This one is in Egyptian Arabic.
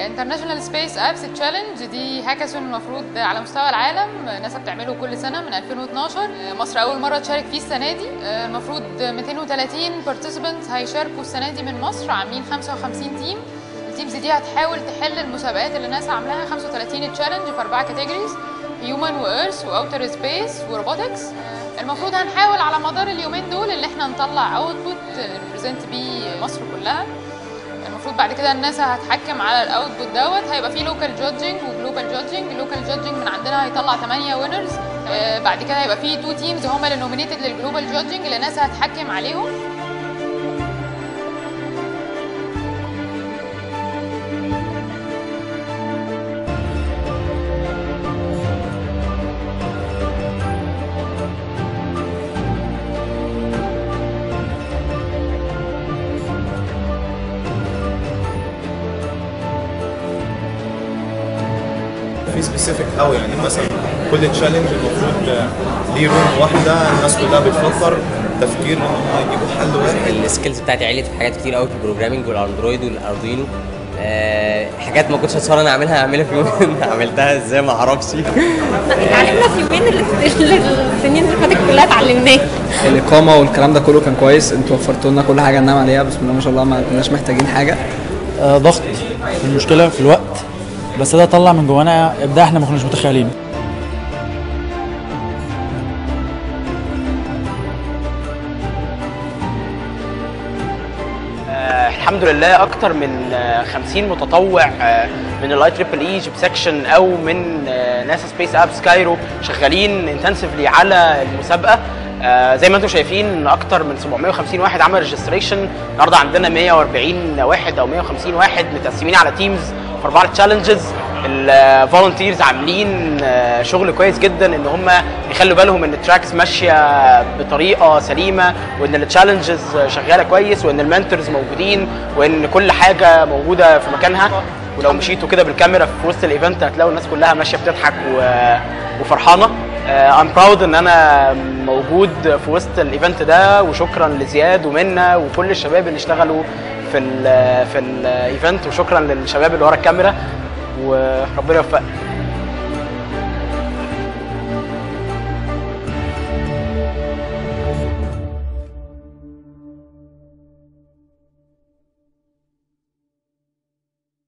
انترناشونال سبيس ابس تشالنج دي هاكاثون المفروض على مستوى العالم ناسا بتعمله كل سنه من 2012 مصر اول مره تشارك فيه السنه دي المفروض 230 بارتيسيبنتس هيشاركوا السنه دي من مصر عاملين 55 تيم التيمز دي هتحاول تحل المسابقات اللي ناسا عاملاها 35 تشالنج في اربعه كاتيجوريز هيومن وايرث واوتر سبيس وروبوتكس المفروض هنحاول على مدار اليومين دول ان احنا نطلع اوتبوت نبريزنت بيه مصر كلها المفروض بعد كده الناس هتحكم على الاوتبوت دوت هيبقى فيه لوكال جادجنج وجلوبال جادجنج اللوكال جادجنج من عندنا هيطلع 8 وينرز بعد كده هيبقى فيه تو تيمز هم اللي نومينيتد للجلوبال جادجنج اللي الناس هتحكم عليهم في سبيسيفيك قوي يعني مثلا كل تشالنج المفروض ليه روم واحده الناس كلها بتفكر تفكير ان هم يجيبوا حل واحد السكيلز بتاعتي عليت في حاجات كتير قوي في البروجرامينج والاندرويد والاردوينو أه حاجات ما كنتش اتصور انا اعملها اعملها في يومين عملتها ازاي ما اعرفش اتعلمنا في يومين اللي السنين اللي فاتت كلها اتعلمناه الاقامه والكلام ده كله كان كويس انتوا وفرتوا لنا كل حاجه ننام عليها بسم الله ما شاء الله ما كناش محتاجين حاجه آه ضغط المشكله في الوقت بس ده طلع من جوانا ابداع احنا ما كناش متخيلينه آه الحمد لله اكتر من آه 50 متطوع آه من الاي تريبل اي جيب سكشن او من ناسا سبيس ابس كايرو شغالين انتنسفلي على المسابقه زي ما انتم شايفين اكتر من 750 واحد عمل ريجستريشن النهارده عندنا 140 واحد او 150 واحد متقسمين على تيمز في اربع تشالنجز الفولنتيرز عاملين شغل كويس جدا ان هم يخلوا بالهم ان التراكس ماشيه بطريقه سليمه وان التشالنجز شغاله كويس وان المنتورز موجودين وان كل حاجه موجوده في مكانها ولو مشيتوا كده بالكاميرا في وسط الايفنت هتلاقوا الناس كلها ماشيه بتضحك وفرحانه ام براود ان انا موجود في وسط الايفنت ده وشكرا لزياد ومنى وكل الشباب اللي اشتغلوا في ال في الايفنت وشكرا للشباب اللي ورا الكاميرا وربنا يوفقك